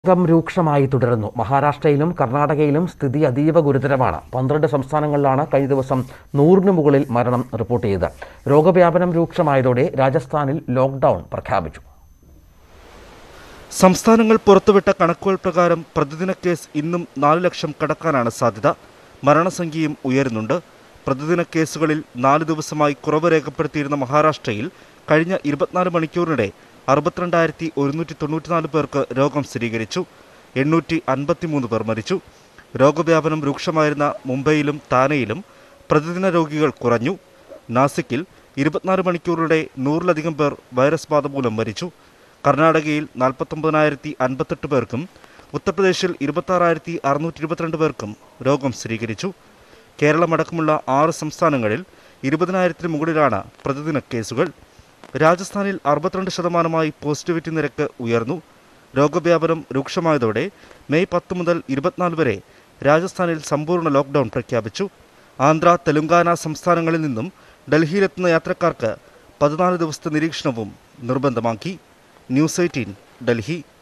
രോഗം രൂക്ഷമായി തുടരുന്നു മഹാരാഷ്ട്രയിലും കർണാടകയിലും സ്ഥിതി അതീവ ഗുരുതരമാണ് പന്ത്രണ്ട് സംസ്ഥാനങ്ങളിലാണ് കഴിഞ്ഞ ദിവസം നൂറിന് മുകളിൽ മരണം റിപ്പോർട്ട് ചെയ്തത് രോഗവ്യാപനം രൂക്ഷമായതോടെ രാജസ്ഥാനിൽ ലോക്ക്ഡൌൺ പ്രഖ്യാപിച്ചു സംസ്ഥാനങ്ങൾ പുറത്തുവിട്ട കണക്കുകൾ പ്രകാരം പ്രതിദിന കേസ് ഇന്നും നാല് ലക്ഷം കടക്കാനാണ് സാധ്യത മരണസംഖ്യയും ഉയരുന്നുണ്ട് പ്രതിദിന കേസുകളിൽ നാല് ദിവസമായി കുറവ് രേഖപ്പെടുത്തിയിരുന്ന മഹാരാഷ്ട്രയിൽ കഴിഞ്ഞ ഇരുപത്തിനാല് മണിക്കൂറിനിടെ അറുപത്തിരണ്ടായിരത്തി ഒരുന്നൂറ്റി തൊണ്ണൂറ്റിനാല് പേർക്ക് രോഗം സ്ഥിരീകരിച്ചു എണ്ണൂറ്റി അൻപത്തിമൂന്ന് പേർ മരിച്ചു രോഗവ്യാപനം രൂക്ഷമായിരുന്ന മുംബൈയിലും താനെയിലും പ്രതിദിന രോഗികൾ കുറഞ്ഞു നാസിക്കിൽ ഇരുപത്തിനാല് മണിക്കൂറിനിടെ നൂറിലധികം പേർ വൈറസ് ബാധ മൂലം മരിച്ചു കർണാടകയിൽ നാൽപ്പത്തൊമ്പതിനായിരത്തി അൻപത്തെട്ട് പേർക്കും ഉത്തർപ്രദേശിൽ ഇരുപത്താറായിരത്തി അറുന്നൂറ്റി ഇരുപത്തിരണ്ട് പേർക്കും രോഗം സ്ഥിരീകരിച്ചു കേരളമടക്കമുള്ള ആറ് സംസ്ഥാനങ്ങളിൽ ഇരുപതിനായിരത്തിന് മുകളിലാണ് പ്രതിദിന കേസുകൾ രാജസ്ഥാനിൽ അറുപത്തിരണ്ട് ശതമാനമായി പോസിറ്റിവിറ്റി നിരക്ക് ഉയർന്നു രോഗവ്യാപനം രൂക്ഷമായതോടെ മെയ് പത്ത് മുതൽ ഇരുപത്തിനാല് വരെ രാജസ്ഥാനിൽ സമ്പൂർണ്ണ ലോക്ക്ഡൌൺ പ്രഖ്യാപിച്ചു ആന്ധ്ര തെലുങ്കാന സംസ്ഥാനങ്ങളിൽ നിന്നും ഡൽഹിയിലെത്തുന്ന യാത്രക്കാർക്ക് പതിനാല് ദിവസത്തെ നിരീക്ഷണവും നിർബന്ധമാക്കി ന്യൂസ് എയ്റ്റീൻ ഡൽഹി